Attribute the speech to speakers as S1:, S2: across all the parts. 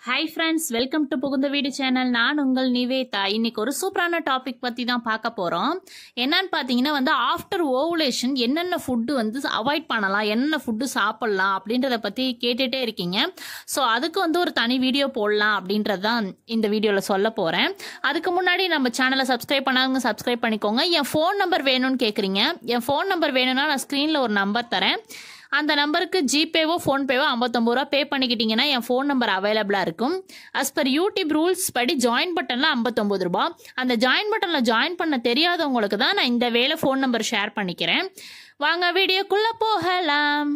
S1: hi friends welcome to புகுந்த வீடு channel நான் உங்கள் நிவேதா இன்னைக்கு ஒரு சூப்பரான டாபிக் பற்றி தான் பார்க்க போகிறோம் என்னன்னு பார்த்தீங்கன்னா வந்து ஆஃப்டர் ஓவுலேஷன் என்னென்ன ஃபுட்டு வந்து அவாய்ட் பண்ணலாம் என்னென்ன ஃபுட்டு சாப்பிட்லாம் அப்படின்றத பற்றி கேட்டுகிட்டே இருக்கீங்க ஸோ அதுக்கு வந்து ஒரு தனி வீடியோ போடலாம் அப்படின்றது தான் இந்த வீடியோவில் சொல்ல போகிறேன் அதுக்கு முன்னாடி நம்ம சேனலை சப்ஸ்கிரைப் பண்ணாதவங்க சப்ஸ்கிரைப் பண்ணிக்கோங்க என் ஃபோன் நம்பர் வேணும்னு கேட்குறீங்க என் ஃபோன் நம்பர் வேணும்னா நான் ஸ்க்ரீனில் ஒரு நம்பர் தரேன் அந்த நம்பருக்கு ஜிபேவோ ஃபோன்பேவோ ஐம்பத்தொம்பது ரூபா பே பண்ணிக்கிட்டீங்கன்னா என் ஃபோன் நம்பர் அவைலபிளாக இருக்கும் அஸ் பர் யூடியூப் ரூல்ஸ் படி ஜாயின் பட்டனில் ஐம்பத்தொம்பது ரூபா அந்த ஜாயின் பட்டனில் ஜாயின் பண்ண தெரியாதவங்களுக்கு தான் நான் இந்த வேலை ஃபோன் நம்பர் ஷேர் பண்ணிக்கிறேன் வாங்க வீடியோக்குள்ளே போகலாம்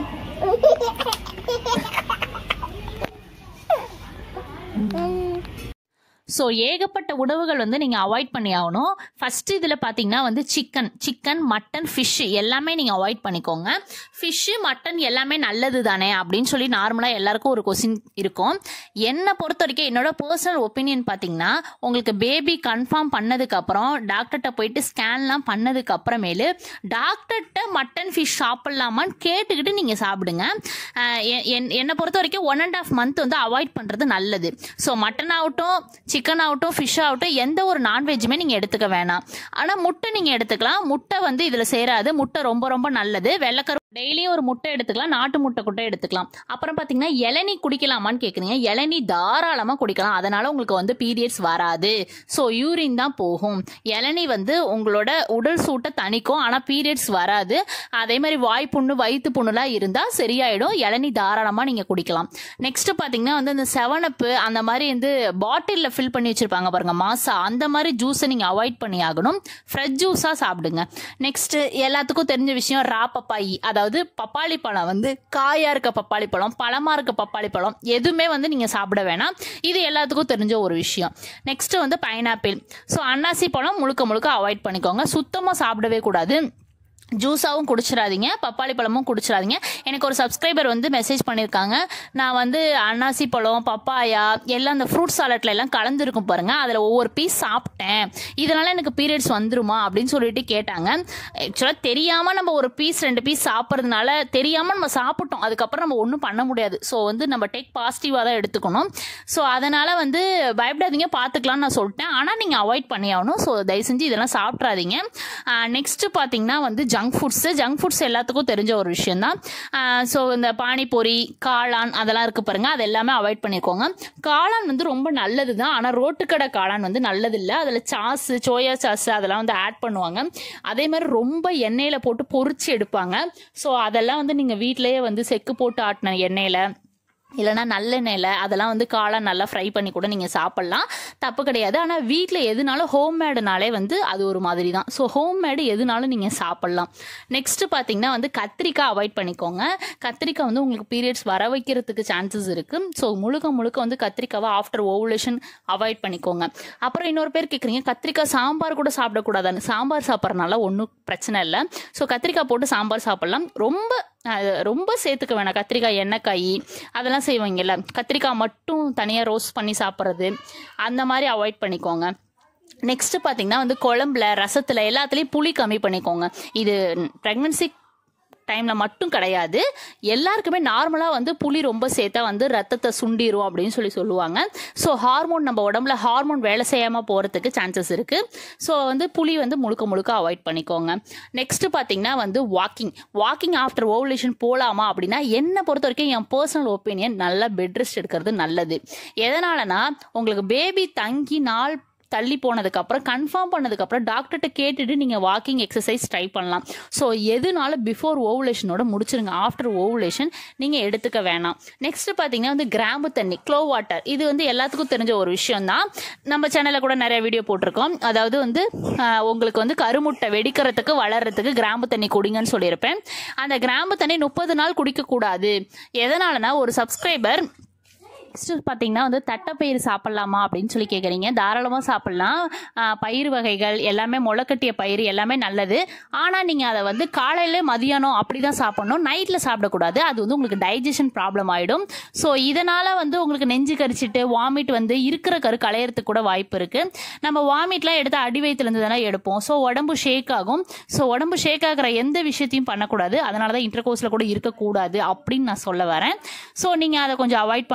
S1: ஸோ ஏகப்பட்ட உணவுகள் வந்து நீங்கள் அவாய்ட் பண்ணி ஆகணும் ஃபர்ஸ்ட் இதில் பார்த்தீங்கன்னா வந்து சிக்கன் சிக்கன் மட்டன் ஃபிஷ்ஷு எல்லாமே நீங்கள் அவாய்ட் பண்ணிக்கோங்க ஃபிஷ்ஷு மட்டன் எல்லாமே நல்லது தானே அப்படின்னு சொல்லி நார்மலாக எல்லாருக்கும் ஒரு கொஸ்டின் இருக்கும் என்னை பொறுத்த வரைக்கும் என்னோட பர்சனல் ஒப்பீனியன் பார்த்தீங்கன்னா உங்களுக்கு பேபி கன்ஃபார்ம் பண்ணதுக்கப்புறம் டாக்டர்கிட்ட போயிட்டு ஸ்கேன்லாம் பண்ணதுக்கு அப்புறமேலு டாக்டர்கிட்ட மட்டன் ஃபிஷ் சாப்பிட்லாமான்னு கேட்டுக்கிட்டு நீங்கள் சாப்பிடுங்க அஹ் எ- என்- என்னை பொறுத்த வரைக்கும் ஒன் அண்ட் ஆஃப் மந்த் வந்து அவாய்ட் பண்ணுறது நல்லது ஸோ மட்டன் ஆகட்டும் சிக்கன் ஆகட்டும் ஃபிஷ் ஆகட்டும் எந்த ஒரு நான்வெஜ்ஜுமே நீங்கள் எடுத்துக்க வேணாம் ஆனால் முட்டை நீங்கள் எடுத்துக்கலாம் முட்டை வந்து இதில் சேராது முட்டை ரொம்ப ரொம்ப நல்லது வெள்ளைக்கரு டெய்லியும் ஒரு முட்டை எடுத்துக்கலாம் நாட்டு முட்டை கூட எடுத்துக்கலாம் அப்புறம் பார்த்தீங்கன்னா இளநீ குடிக்கலாமான்னு கேட்குறீங்க இளநீ தாராளமாக குடிக்கலாம் அதனால உங்களுக்கு வந்து பீரியட்ஸ் வராது ஸோ யூரின் தான் போகும் இளநீ வந்து உங்களோட உடல் சூட்டை தணிக்கும் ஆனால் பீரியட்ஸ் வராது அதே மாதிரி வாய் புண்ணு வயிற்று புண்ணுலாம் இருந்தால் சரியாயிடும் இளநீ தாராளமாக நீங்கள் குடிக்கலாம் நெக்ஸ்ட் பார்த்தீங்கன்னா வந்து இந்த செவனப்பு அந்த மாதிரி வந்து பாட்டிலில் ஃபில் பண்ணி வச்சிருப்பாங்க பாருங்க மாசா அந்த மாதிரி ஜூஸை நீங்கள் அவாய்ட் பண்ணி ஆகணும் ஃப்ரெஷ் ஜூஸாக சாப்பிடுங்க நெக்ஸ்ட் எல்லாத்துக்கும் தெரிஞ்ச விஷயம் ரா பப்பாயி அதாவது பப்பாளி பழம் வந்து காயா இருக்க பப்பாளி பழம் பழமா இருக்க பப்பாளி பழம் எதுவுமே வந்து நீங்கள் சாப்பிட வேணாம் இது எல்லாத்துக்கும் தெரிஞ்ச ஒரு விஷயம் நெக்ஸ்ட் வந்து பைனாப்பிள் ஸோ அன்னாசி பழம் முழுக்க முழுக்க அவாய்ட் பண்ணிக்கோங்க சுத்தமாக சாப்பிடவே கூடாது ஜூஸாகவும் குடிச்சிடாதீங்க பப்பாளி பழமும் குடிச்சிடாதீங்க எனக்கு ஒரு சப்ஸ்கிரைபர் வந்து மெசேஜ் பண்ணியிருக்காங்க நான் வந்து அன்னாசி பழம் பப்பாயா எல்லாம் அந்த ஃப்ரூட் சாலட்ல எல்லாம் கலந்துருக்கும் பாருங்க அதில் ஒவ்வொரு பீஸ் சாப்பிட்டேன் இதனால எனக்கு பீரியட்ஸ் வந்துருமா அப்படின்னு சொல்லிட்டு கேட்டாங்க ஆக்சுவலாக தெரியாமல் நம்ம ஒரு பீஸ் ரெண்டு பீஸ் சாப்பிட்றதுனால தெரியாமல் நம்ம சாப்பிட்டோம் அதுக்கப்புறம் நம்ம ஒன்றும் பண்ண முடியாது ஸோ வந்து நம்ம டேக் பாசிட்டிவாக தான் எடுத்துக்கணும் ஸோ அதனால் வந்து பயப்படாதீங்க பார்த்துக்கலாம்னு நான் சொல்லிட்டேன் ஆனால் நீங்கள் அவாய்ட் பண்ணி ஆகணும் ஸோ தயவு செஞ்சு இதெல்லாம் சாப்பிட்றாதீங்க நெக்ஸ்ட்டு பார்த்தீங்கன்னா வந்து ஜங்க் ஃபுட்ஸு ஜங்க் ஃபுட்ஸ் எல்லாத்துக்கும் தெரிஞ்ச ஒரு விஷயம் தான் ஸோ இந்த பானிபூரி காளான் அதெல்லாம் இருக்கு பாருங்க அது எல்லாமே அவாய்ட் பண்ணிக்கோங்க காளான் வந்து ரொம்ப நல்லது தான் ஆனால் ரோட்டுக்கடை காளான் வந்து நல்லது இல்லை அதில் சாஸு சோயா சாஸ் அதெல்லாம் வந்து ஆட் பண்ணுவாங்க அதே மாதிரி ரொம்ப எண்ணெயில் போட்டு பொரிச்சு எடுப்பாங்க ஸோ அதெல்லாம் வந்து நீங்கள் வீட்டிலேயே வந்து செக்கு போட்டு ஆட்டின எண்ணெயில் இல்லைனா நல்லெண்ணெயில் அதெல்லாம் வந்து காளான் நல்லா ஃப்ரை பண்ணி கூட நீங்கள் சாப்பிட்லாம் தப்பு கிடையாது ஆனால் வீட்டில் எதுனாலும் ஹோம்மேடுனாலே வந்து அது ஒரு மாதிரி தான் ஸோ ஹோம்மேடு எதுனாலும் நீங்கள் சாப்பிட்லாம் நெக்ஸ்ட்டு பார்த்தீங்கன்னா வந்து கத்திரிக்காய் அவாய்ட் பண்ணிக்கோங்க கத்திரிக்காய் வந்து உங்களுக்கு பீரியட்ஸ் வர வைக்கிறதுக்கு சான்சஸ் இருக்குது ஸோ முழுக்க முழுக்க வந்து கத்திரிக்காவை ஆஃப்டர் ஓவுலேஷன் அவாய்ட் பண்ணிக்கோங்க அப்புறம் இன்னொரு பேர் கேட்குறீங்க கத்திரிக்காய் சாம்பார் கூட சாப்பிடக்கூடாதான்னு சாம்பார் சாப்பிட்றதுனால ஒன்றும் பிரச்சனை இல்லை ஸோ கத்திரிக்காய் போட்டு சாம்பார் சாப்பிட்லாம் ரொம்ப அது ரொம்ப சேர்த்துக்க வேணாம் கத்திரிக்காய் எண்ணெய்க்காய் அதெல்லாம் செய்வாங்கல்ல கத்திரிக்காய் மட்டும் தனியாக ரோஸ்ட் பண்ணி சாப்பிட்றது அந்த மாதிரி அவாய்ட் பண்ணிக்கோங்க நெக்ஸ்ட் பார்த்தீங்கன்னா வந்து குழம்புல ரசத்தில் எல்லாத்துலேயும் புளி கம்மி பண்ணிக்கோங்க இது ப்ரெக்னன்சி டைமில் மட்டும் கிடையாது எல்லாருக்குமே நார்மலாக வந்து புளி ரொம்ப சேர்த்தா வந்து ரத்தத்தை சுண்டிரும் அப்படின்னு சொல்லி சொல்லுவாங்க ஸோ ஹார்மோன் நம்ம உடம்புல ஹார்மோன் வேலை செய்யாமல் போகிறதுக்கு சான்சஸ் இருக்குது ஸோ வந்து புளி வந்து முழுக்க முழுக்க அவாய்ட் பண்ணிக்கோங்க நெக்ஸ்ட் பார்த்தீங்கன்னா வந்து வாக்கிங் வாக்கிங் ஆஃப்டர் ஓவலேஷன் போகலாமா அப்படின்னா என்னை பொறுத்த வரைக்கும் என் பர்சனல் ஒப்பீனியன் நல்லா பெட் ரெஸ்ட் எடுக்கிறது நல்லது எதனாலனா உங்களுக்கு பேபி தங்கி நாள் தள்ளி போனதுக்கப்புறம் கன்ஃபார்ம் பண்ணதுக்கப்புறம் டாக்டர்கிட்ட கேட்டுட்டு நீங்கள் வாக்கிங் எக்ஸசைஸ் ட்ரை பண்ணலாம் ஸோ எதுனாலும் பிஃபோர் ஓவுலேஷனோட முடிச்சிருங்க ஆஃப்டர் ஓவுலேஷன் நீங்கள் எடுத்துக்க வேணாம் நெக்ஸ்ட் பார்த்தீங்கன்னா வந்து கிராம்பு தண்ணி க்ளோ வாட்டர் இது வந்து எல்லாத்துக்கும் தெரிஞ்ச ஒரு விஷயம் தான் நம்ம சேனலில் கூட நிறைய வீடியோ போட்டிருக்கோம் அதாவது வந்து ஆஹ், உங்களுக்கு வந்து கருமுட்டை வெடிக்கிறதுக்கு வளர்றதுக்கு கிராம்பு தண்ணி குடிங்கன்னு சொல்லியிருப்பேன் அந்த கிராம்பு தண்ணி முப்பது நாள் குடிக்கக்கூடாது எதனாலனா ஒரு சப்ஸ்கிரைபர் நெக்ஸ்ட் பார்த்தீங்கன்னா வந்து தட்டைப்பயிறு சாப்பிட்லாமா அப்படின்னு சொல்லி கேட்குறீங்க தாராளமாக சாப்பிட்லாம் ஆஹ் பயிறு வகைகள் எல்லாமே முளைக்கட்டிய பயிறு எல்லாமே நல்லது ஆனால் நீங்கள் அதை வந்து காலையில் மதியானம் அப்படி தான் சாப்பிட்ணும் நைட்டில் சாப்பிடக்கூடாது அது வந்து உங்களுக்கு டைஜஷன் ப்ராப்ளம் ஆகிடும் ஸோ இதனால் வந்து உங்களுக்கு நெஞ்சு கரிச்சிட்டு வாமிட் வந்து இருக்கிற கரு களையறதுக்கு கூட வாய்ப்பு இருக்குது நம்ம வாமிட்லாம் எடுத்து அடி வயிற்றுலேருந்து தானே எடுப்போம் ஸோ உடம்பு ஷேக் ஆகும் ஸோ உடம்பு ஷேக் ஆகிற எந்த விஷயத்தையும் பண்ணக்கூடாது அதனால தான் இன்டர்கோர்ஸில் கூட இருக்கக்கூடாது அப்படின்னு நான் சொல்ல வரேன் ஸோ நீங்கள் அதை கொஞ்சம் அவாய்ட் பண்ணிக்கோங்க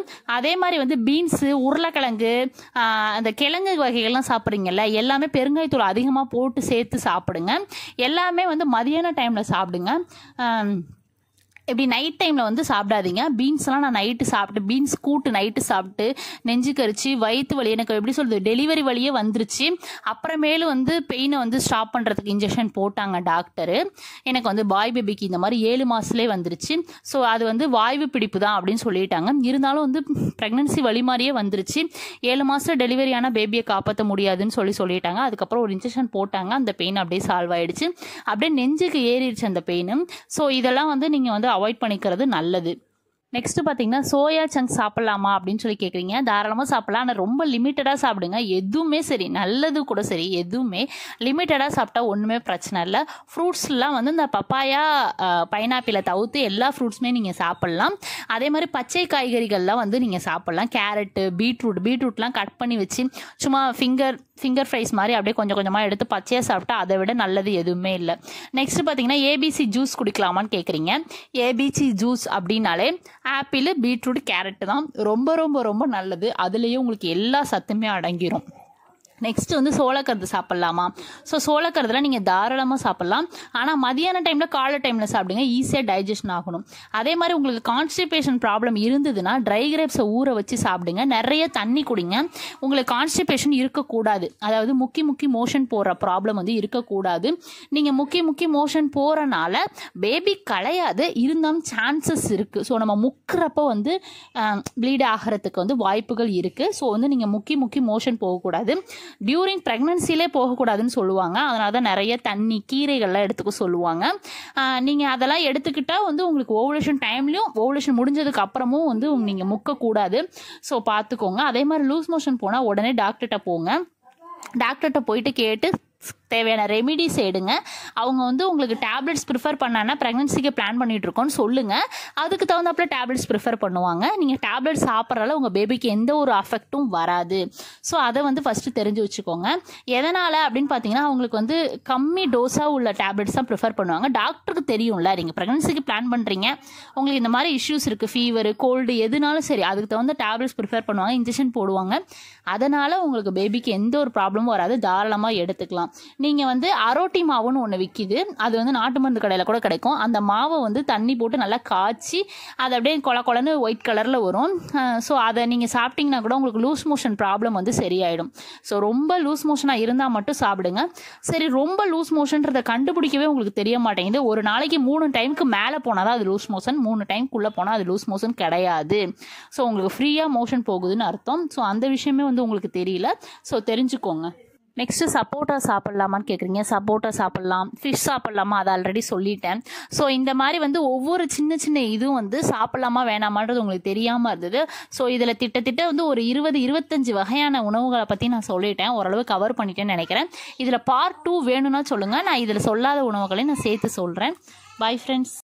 S1: அதே மாதிரி வந்து பீன்ஸு உருளைக்கிழங்கு ஆஹ், அந்த கிழங்கு வகைகள்லாம் சாப்பிட்றீங்கல்ல எல்லாமே பெருங்காயத்தூள் அதிகமாக போட்டு சேர்த்து சாப்பிடுங்க எல்லாமே வந்து மதியான டைமில் சாப்பிடுங்க ஆம், இப்படி நைட் டைமில் வந்து சாப்பிடாதீங்க பீன்ஸ்லாம் நான் நைட்டு சாப்பிட்டு பீன்ஸ் கூட்டு நைட்டு சாப்பிட்டு நெஞ்சு கரிச்சு வயிற்று வலி எனக்கு எப்படி சொல்றது டெலிவரி வலியே வந்துருச்சு அப்புறமேலு வந்து பெயினை வந்து ஸ்டாப் பண்ணுறதுக்கு இன்ஜெக்ஷன் போட்டாங்க டாக்டரு எனக்கு வந்து பாய் பேபிக்கு இந்த மாதிரி ஏழு மாதத்துலேயே வந்துருச்சு ஸோ அது வந்து வாய்வு பிடிப்பு தான் அப்படின்னு சொல்லிட்டாங்க இருந்தாலும் வந்து ப்ரெக்னன்சி வலி மாதிரியே வந்துருச்சு ஏழு மாதம் டெலிவரியான பேபியை காப்பாற்ற முடியாதுன்னு சொல்லி சொல்லிட்டாங்க அதுக்கப்புறம் ஒரு இன்ஜெக்ஷன் போட்டாங்க அந்த பெயின் அப்படியே சால்வ் ஆயிடுச்சு அப்படியே நெஞ்சுக்கு ஏறிடுச்சு அந்த பெயின் ஸோ இதெல்லாம் வந்து நீங்கள் வந்து அவாய்ட் பண்ணிக்கிறது நல்லது நெக்ஸ்ட் பார்த்தீங்கன்னா சோயா சங்க் சாப்பிடலாமா அப்படின்னு சொல்லி கேட்குறீங்க தாராளமாக சாப்பிடலாம் ஆனால் ரொம்ப லிமிட்டடாக சாப்பிடுங்க எதுவுமே சரி நல்லது கூட சரி எதுவுமே லிமிட்டடாக சாப்பிட்டா ஒன்றுமே பிரச்சனை இல்லை ஃப்ரூட்ஸ்லாம் வந்து இந்த பப்பாயா பைனாப்பிளை தவிர்த்து எல்லா ஃப்ரூட்ஸுமே நீங்கள் சாப்பிட்லாம் அதே மாதிரி பச்சை காய்கறிகள்லாம் வந்து நீங்கள் சாப்பிட்லாம் கேரட்டு பீட்ரூட் பீட்ரூட்லாம் கட் பண்ணி வச்சு சும்மா ஃபிங்கர் ஃபிங்கர் ஃப்ரைஸ் மாதிரி அப்படியே கொஞ்சம் கொஞ்சமாக எடுத்து பச்சையாக சாப்பிட்டா அதை விட நல்லது எதுவுமே இல்லை நெக்ஸ்ட் பார்த்தீங்கன்னா ஏபிசி ஜூஸ் குடிக்கலாமான்னு கேட்குறீங்க ஏபிசி ஜூஸ் அப்படின்னாலே ஆப்பிள் பீட்ரூட் கேரட் தான் ரொம்ப ரொம்ப ரொம்ப நல்லது அதுலேயே உங்களுக்கு எல்லா சத்துமே அடங்கிரும் நெக்ஸ்ட் வந்து சோளக்கருது சாப்பிட்லாமா ஸோ சோளக்கருதுலாம் நீங்கள் தாராளமாக சாப்பிட்லாம் ஆனால் மதியான டைமில் காலை டைமில் சாப்பிடுங்க ஈஸியாக டைஜஷன் ஆகணும் அதே மாதிரி உங்களுக்கு கான்ஸ்டிபேஷன் ப்ராப்ளம் இருந்ததுன்னா ட்ரை கிரேப்ஸை ஊற வச்சு சாப்பிடுங்க நிறைய தண்ணி குடிங்க உங்களுக்கு கான்ஸ்டிபேஷன் இருக்கக்கூடாது அதாவது முக்கி முக்கி மோஷன் போகிற ப்ராப்ளம் வந்து இருக்கக்கூடாது நீங்கள் முக்கி முக்கி மோஷன் போகிறனால பேபி களையாது இருந்தாலும் சான்சஸ் இருக்குது ஸோ நம்ம முக்கிறப்ப வந்து ப்ளீட் ஆகிறதுக்கு வந்து வாய்ப்புகள் இருக்குது ஸோ வந்து நீங்கள் முக்கி முக்கி மோஷன் போகக்கூடாது டியூரிங் ப்ரெக்னன்சிலே போகக்கூடாதுன்னு சொல்லுவாங்க அதனால தான் நிறைய தண்ணி கீரைகள்லாம் எடுத்துக்க சொல்லுவாங்க நீங்கள் அதெல்லாம் எடுத்துக்கிட்டால் வந்து உங்களுக்கு ஓவலேஷன் டைம்லையும் ஓவலேஷன் முடிஞ்சதுக்கு அப்புறமும் வந்து நீங்கள் முக்கக்கூடாது ஸோ பார்த்துக்கோங்க அதே மாதிரி லூஸ் மோஷன் போனால் உடனே டாக்டர்கிட்ட போங்க டாக்டர்கிட்ட போயிட்டு கேட்டு தேவையான ரெமிடிஸ் எடுங்க அவங்க வந்து உங்களுக்கு டேப்லெட்ஸ் ப்ரிஃபர் பண்ணானா ப்ரெக்னன்சிக்கு பிளான் பண்ணிட்டு இருக்கோம்னு சொல்லுங்க அதுக்கு தகுந்தாப்புல டேப்லெட்ஸ் ப்ரிஃபர் பண்ணுவாங்க நீங்கள் டேப்லெட் சாப்பிட்றதால உங்கள் பேபிக்கு எந்த ஒரு அஃபெக்ட்டும் வராது ஸோ அதை வந்து ஃபஸ்ட்டு தெரிஞ்சு வச்சுக்கோங்க எதனால் அப்படின்னு பார்த்தீங்கன்னா அவங்களுக்கு வந்து கம்மி டோஸாக உள்ள டேப்லெட்ஸ் தான் ப்ரிஃபர் பண்ணுவாங்க டாக்டருக்கு தெரியும்ல நீங்கள் ப்ரெக்னன்சிக்கு பிளான் பண்ணுறீங்க உங்களுக்கு இந்த மாதிரி இஷ்யூஸ் இருக்குது ஃபீவர் கோல்டு எதுனாலும் சரி அதுக்கு தகுந்த டேப்லெட்ஸ் ப்ரிஃபர் பண்ணுவாங்க இன்ஜெக்ஷன் போடுவாங்க அதனால் உங்களுக்கு பேபிக்கு எந்த ஒரு ப்ராப்ளமும் வராது தாராளமாக எடுத்துக்கலாம் நீங்கள் வந்து அரோட்டி மாவுன்னு ஒன்று விற்கிது அது வந்து நாட்டு மருந்து கடையில் கூட கிடைக்கும் அந்த மாவை வந்து தண்ணி போட்டு நல்லா காய்ச்சி அது அப்படியே கொல கொலன்னு ஒயிட் கலரில் வரும் ஸோ அதை நீங்கள் சாப்பிட்டீங்கன்னா கூட உங்களுக்கு லூஸ் மோஷன் ப்ராப்ளம் வந்து சரியாயிடும் ஸோ ரொம்ப லூஸ் மோஷனாக இருந்தால் மட்டும் சாப்பிடுங்க சரி ரொம்ப லூஸ் மோஷன்றதை கண்டுபிடிக்கவே உங்களுக்கு தெரிய மாட்டேங்குது ஒரு நாளைக்கு மூணு டைமுக்கு மேலே போனால் தான் அது லூஸ் மோஷன் மூணு டைம்க்குள்ளே போனால் அது லூஸ் மோஷன் கிடையாது ஸோ உங்களுக்கு ஃப்ரீயாக மோஷன் போகுதுன்னு அர்த்தம் ஸோ அந்த விஷயமே வந்து உங்களுக்கு தெரியல ஸோ தெரிஞ்சுக்கோங்க நெக்ஸ்ட்டு சப்போட்டா சாப்பிட்லாமான்னு கேட்குறீங்க சப்போட்டா சாப்பிட்லாம் ஃபிஷ் சாப்பிட்லாமா அதை ஆல்ரெடி சொல்லிட்டேன் ஸோ இந்த மாதிரி வந்து ஒவ்வொரு சின்ன சின்ன இதுவும் வந்து சாப்பிட்லாமா வேணாமான்றது உங்களுக்கு தெரியாமல் இருந்தது ஸோ இதில் திட்டத்திட்ட வந்து ஒரு இருபது இருபத்தஞ்சு வகையான உணவுகளை பற்றி நான் சொல்லிட்டேன் ஓரளவு கவர் பண்ணிட்டேன்னு நினைக்கிறேன் இதில் பார்ட் டூ வேணும்னா சொல்லுங்கள் நான் இதில் சொல்லாத உணவுகளையும் நான் சேர்த்து சொல்கிறேன் பை ஃப்ரெண்ட்ஸ்